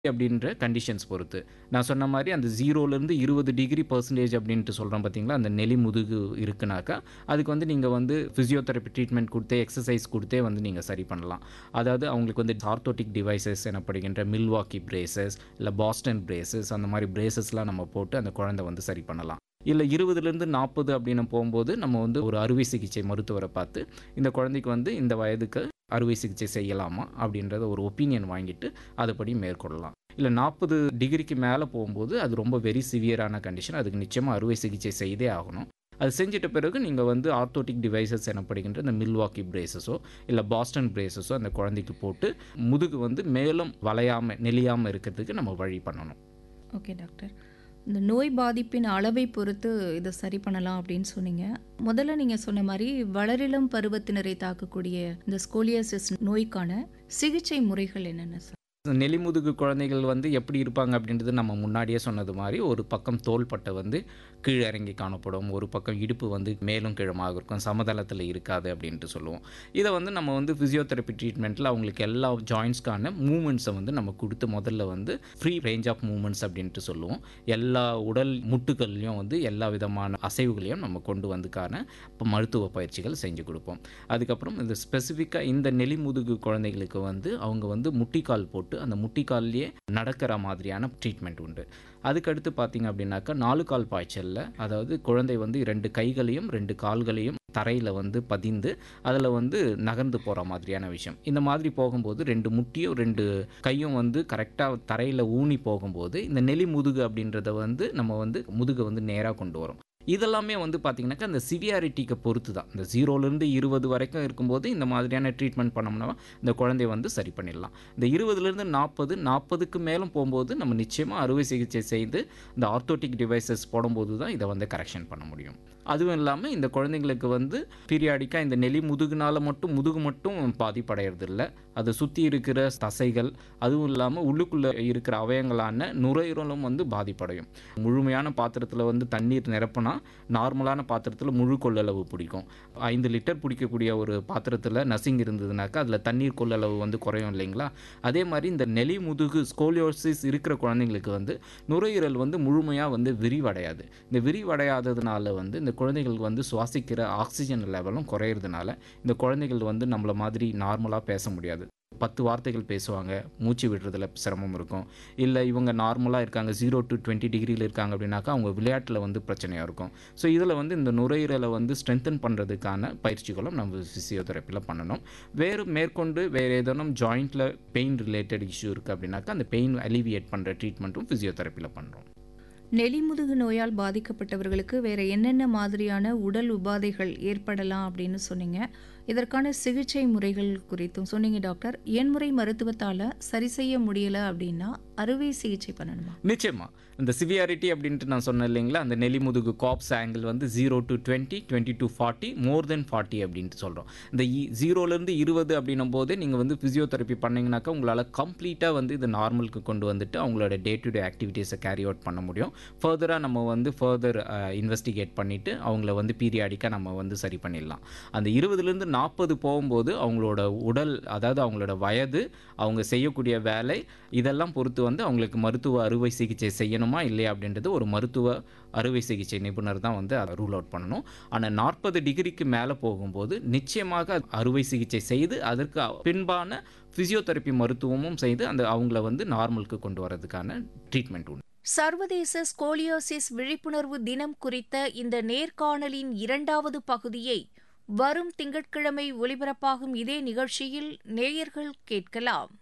அப்படின்ற கண்டிஷன்ஸ் பொறுத்து. நான் சொன்ன மாரி அந்த 0லேருந்து 20 டிகிரி பெர்சன்டேஜ் அப்படின்ட்டு சொல்றோம் பார்த்தீங்களா, அந்த நெளி முதுகு இருக்குனாக்கா, அதுக்கு வந்து நீங்க வந்து ஃபிசியோதெரபி ட்ரீட்மெண்ட் குடுத்தே, எக்சர்சைஸ் குடுத்தே வந்து நீங்க சரி பண்ணலாம். அதாவது அவங்களுக்கு வந்து ஆர்த்தோட்டிக் டிவைசஸ் எனப்படுகின்ற மில்வாக்கி பிரேசஸ், இல்ல பாஸ்டன் பிரேசஸ் அந்த மாரி பிரேசஸ்லாம் நம்ம போட்டு அந்த குழந்தை வந்து சரி பண்ணலாம். இல்ல 20லேருந்து 40 அப்படின்னு போம்போது, நம்ம வந்து ஒரு அறுவை சிகிச்சை மருத்துவர பார்த்து, இந்த குழந்தைக்கு வந்து இந்த வயதுக்கு அறுவை சிகிச்சை செய்யலாமா? அப்படின்றத ஒரு ஒப்பீனியன் வாங்கிட்டு, அதுபடி மேற்கொள்ளலாம். இல்ல 40 டிகிரிக்கு மேல போம்போது, அது ரொம்ப வெரி சிவியரான கண்டிஷன். அதுக்கு நிச்சயமா அறுவை சிகிச்சை செய்தே ஆகணும். அது செஞ்சிட்ட பிறகு நீங்க வந்து ஆர்த்தோட்டிக் டிவைசஸ் எனப்படுகின்ற இந்த மில்வாக்கி பிரேசஸோ, இல்ல பாஸ்டன் பிரேசஸோ அந்த குழந்தைக்கு போட்டு, முதுகு வந்து மேலும் வளையாம, நெளியாம இருக்கிறதுக்கு நம்ம வழி பண்ணணும். Okay doctor. இந்த நோய் பாதிப்பின் அளவை பொறுத்து இத சரி பண்ணலாம் அப்படின்னு சொன்னீங்க. முதல்ல நீங்க சொன்ன மாரி வளரிளம் பருவத்தினரை தாக்கக்கூடிய இந்த ஸ்கோலியோசிஸ் நோய்க்கான சிகிச்சை முறைகள் என்னென்ன சார்? நெளிமுதுகு குழந்தைகள் வந்து எப்படி இருப்பாங்க அப்படின்றது நம்ம முன்னாடியே சொன்னது மாரி, ஒரு பக்கம் தோள்பட்டை வந்து கீழ இறங்கி காணப்படும். ஒரு பக்கம் இடுப்பு வந்து மேலும் கீழுமாக இருக்கும். சமதளத்தில இருக்காது அப்படின்ட்டு சொல்லுவோம். இத வந்து நம்ம வந்து ஃபிசியோதெரபி ட்ரீட்மெண்ட்ல அவங்களுக்கு எல்லா ஜாயிண்ட்ஸ்க்கான மூவ்மெண்ட்ஸ வந்து நம்ம குடுத்து முதல்ல வந்து ஃப்ரீ ரேஞ்ச் ஆஃப் மூவ்மெண்ட்ஸ் அப்படின்ட்டு சொல்லுவோம். எல்லா உடல் முட்டுகள்லயும் வந்து எல்லா விதமான அசைவுகளையும் நம்ம கொண்டு வந்துக்கான மருத்துவ பயிற்சிகள் செஞ்சு குடுப்போம். அதுக்கப்புறம் இந்த ஸ்பெசிஃபிக்கா இந்த நெளிமுதுகு குழந்தைகளுக்கு வந்து அவங்க வந்து முட்டிக்கால் போட்டு, அந்த முட்டிக்கால்லயே நடக்கிற மாதிரியான ட்ரீட்மெண்ட் உண்டு. அதுக்கடுத்து பார்த்தீங்க அப்படின்னாக்கா, 4 கால் பாய்ச்சல்ல, அதாவது குழந்தை வந்து 2 கைகளையும், 2 கால்களையும் தரையில வந்து பதிந்து, அதுல வந்து நகர்ந்து போற மாதிரியான விஷயம். இந்த மாதிரி போகும்போது 2 முட்டியும், 2 கையும் வந்து கரெக்ட்டா தரையில ஊனி போகும்போது, இந்த நெளி முதுகு அப்படின்றத வந்து நம்ம வந்து முதுக வந்து நேரா கொண்டு வரும். இதெல்லாமே வந்து பார்த்தீங்கன்னாக்கா, அந்த சிவியாரிட்டிக்கு பொறுத்து தான். இந்த 0லேருந்து 20 வரைக்கும் இருக்கும்போது, இந்த மாதிரியான ட்ரீட்மெண்ட் பண்ணோம்னா, இந்த குழந்தைய வந்து சரி பண்ணிடலாம். இந்த 20லேருந்து 40, 40க்கு மேலும் போம்போது, நம்ம நிச்சயமா அறுவை சிகிச்சை செய்து, இந்த ஆர்த்தோட்டிக் டிவைசஸ் போடும்போது தான் இத வந்து கரெக்ஷன் பண்ண முடியும். அதுவும் இல்லாம இந்த குழந்தைங்களுக்கு வந்து பீரியாடிக்கா இந்த நெளி முதுகுனால மட்டும் முதுகு மட்டும் பாதிப்படையறதில்ல. அத சுத்தி இருக்கிற தசைகள், அதுவும் இல்லாம உள்ளுக்குள்ள இருக்கிற அவயங்களான நுரையீரலும் வந்து பாதிப்படையும். முழுமையான பாத்திரத்தில வந்து தண்ணீர் நிரப்புனா, நார்மலான பாத்திரத்தில முழு கொள்ளளவு பிடிக்கும். 5 லிட்டர் பிடிக்கக்கூடிய ஒரு பாத்திரத்தில நசிங் இருந்ததுனாக்கா, அதில தண்ணீர் கொள்ளளவு வந்து குறையும் இல்லைங்களா? அதே மாரி இந்த நெளி முதுகு ஸ்கோலியோசிஸ் இருக்கிற குழந்தைங்களுக்கு வந்து நுரையீரல் வந்து முழுமையா வந்து விரிவடையாது. இந்த விரிவடையாததுனால வந்து இந்த குழந்தைகளுக்கு வந்து சுவாசிக்கிற ஆக்ஸிஜன் லெவலும் குறையிறதுனால, இந்த குழந்தைகள் வந்து நம்மள மாதிரி நார்மலா பேச முடியாது. 10 வார்த்தைகள் பேசுவாங்க. மூச்சு விடுறதுல சிரமம் இருக்கும். இல்ல இவங்க நார்மலா இருக்காங்க. 0-20 டிகிரில இருக்காங்க அப்படின்னாக்கா, அவங்க விளையாட்டுல வந்து பிரச்சனையா இருக்கும். ஸோ இதில வந்து இந்த நுரையீரல வந்து ஸ்ட்ரென்தன் பண்றதுக்கான பயிற்சிகளும் நம்ம ஃபிசியோதெரபில பண்ணணும். வேறு மேற்கொண்டு வேறு ஏதேனும் ஜாயிண்ட்ல பெயின் ரிலேட்டட் இஷ்யூ இருக்கு அப்படின்னாக்கா, அந்த பெயின் அலிவியேட் பண்ற ட்ரீட்மெண்ட்டும் ஃபிசியோதெரபில பண்றோம். நெளிமுதுகு நோயால் பாதிக்கப்பட்டவர்களுக்கு வேற என்னென்ன மாதிரியான உடல் உபாதைகள் ஏற்படலாம் அப்படின்னு சொன்னீங்க. இதற்கான சிகிச்சை முறைகள் குறித்தும் சொன்னீங்க டாக்டர். எண்முறை மருத்துவத்தால சரி செய்ய முடியல அப்படின்னா, அறுவை சிகிச்சை பண்ணணுமா? நிச்சயமா. இந்த சிவியாரிட்டி அப்படின்ட்டு நான் சொன்னேன் இல்லைங்களா? அந்த நெளிமுதுகு கார்ப்ஸ் ஆங்கிள் வந்து 0-20, 20-40, மோர் தென் 40 அப்படின்ட்டு சொல்றோம். இந்த இ 0லேருந்து 20 அப்படின்னும்போதே நீங்க வந்து ஃபிசியோதெரபி பண்ணீங்கனாக்கா, உங்களால கம்ப்ளீட்டா வந்து இத நார்மலுக்கு கொண்டு வந்துட்டு, அவங்களோட day to day activities carry out பண்ண முடியும். ஃபர்தரா நம்ம வந்து ஃபர்தர் அ இன்வெஸ்டிகேட் பண்ணிட்டு, அவங்கள வந்து பீரியாடிக்கா நம்ம வந்து சரி பண்ணிடலாம். அந்த 20லேருந்து 40 போகும்போது, அவங்களோட உடல் அதாவது அவங்களோட வயது, அவங்க செய்யக்கூடிய வேலை, இதெல்லாம் பொறுத்து வந்து அவங்களுக்கு மருத்துவ அறுவை சிகிச்சை செய்யணுமா? இல்லையா? அப்படின்றது ஒரு மருத்துவ அறுவை சிகிச்சை நிபுணர் தான் வந்து அத ரூல் அவுட் பண்ணணும். ஆனா 40 டிகிரிக்கு மேல போகும்போது, நிச்சயமாக அறுவை சிகிச்சை செய்து, அதற்கு பின்பான ஃபிசியோதெரபி மருத்துவமும் செய்து, அந்த அவங்கள வந்து நார்மலுக்கு கொண்டு வரதுக்கான ட்ரீட்மெண்ட் உண்டு. சர்வதேச ஸ்கோலியோசிஸ் விழிப்புணர்வு தினம் குறித்த இந்த நேர்காணலின் இரண்டாவது பகுதியை வரும் திங்கட்கிழமை ஒலிபரப்பாகும் இதே நிகழ்ச்சியில் நேயர்கள் கேட்கலாம்.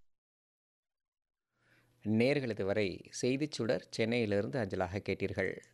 நேயர்கள் இதுவரை செய்திச் சுடர் சென்னையிலிருந்து அஞ்சலாக கேட்டீர்கள்.